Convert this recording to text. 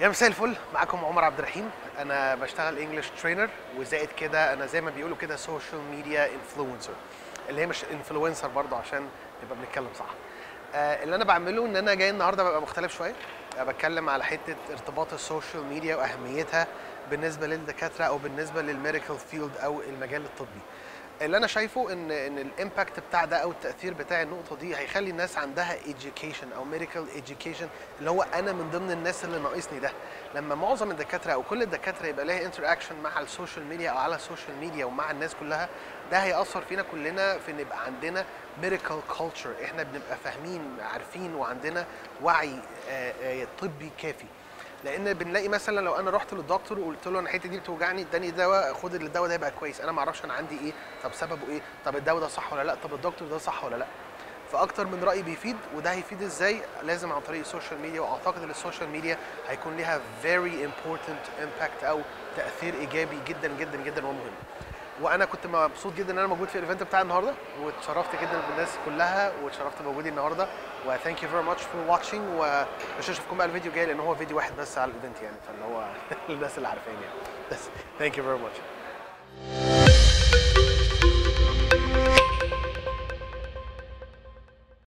يا مساء الفل معاكم عمر عبد الرحيم انا بشتغل انجلش ترينر وزائد كده انا زي ما بيقولوا كده سوشيال ميديا انفلونسر اللي هي مش انفلونسر برضه عشان نبقى بنتكلم صح آه اللي انا بعمله ان انا جاي النهارده ببقى مختلف شويه آه بتكلم على حته ارتباط السوشيال ميديا واهميتها بالنسبه للدكاتره او بالنسبه للميديكال فيلد او المجال الطبي اللي انا شايفه ان ان الامباكت بتاع ده او التاثير بتاع النقطه دي هيخلي الناس عندها education او medical education اللي هو انا من ضمن الناس اللي ناقصني ده لما معظم الدكاتره او كل الدكاتره يبقى لها انتراكشن مع السوشيال ميديا او على السوشيال ميديا ومع الناس كلها ده هيأثر فينا كلنا في ان يبقى عندنا medical culture احنا بنبقى فاهمين عارفين وعندنا وعي آه، آه، طبي كافي لان بنلاقي مثلا لو انا رحت للدكتور وقلت له انا الحته دي بتوجعني اداني دواء خد الدواء ده يبقى كويس انا ما اعرفش انا عندي ايه طب سببه ايه طب الدواء ده صح ولا لا طب الدكتور ده صح ولا لا فاكتر من راي بيفيد وده هيفيد ازاي لازم عن طريق السوشيال ميديا واعتقد ان السوشيال ميديا هيكون ليها very important impact او تاثير ايجابي جدا جدا جدا ومهم وانا كنت مبسوط جدا ان انا موجود في الايفنت بتاع النهارده واتشرفت جدا بالناس كلها واتشرفت بوجودي النهارده و thank you very much for watching ومش هشوفكم بقى الفيديو الجاي لان هو فيديو واحد بس على الايفنت يعني فاللي هو الناس اللي عارفاني يعني بس thank you very much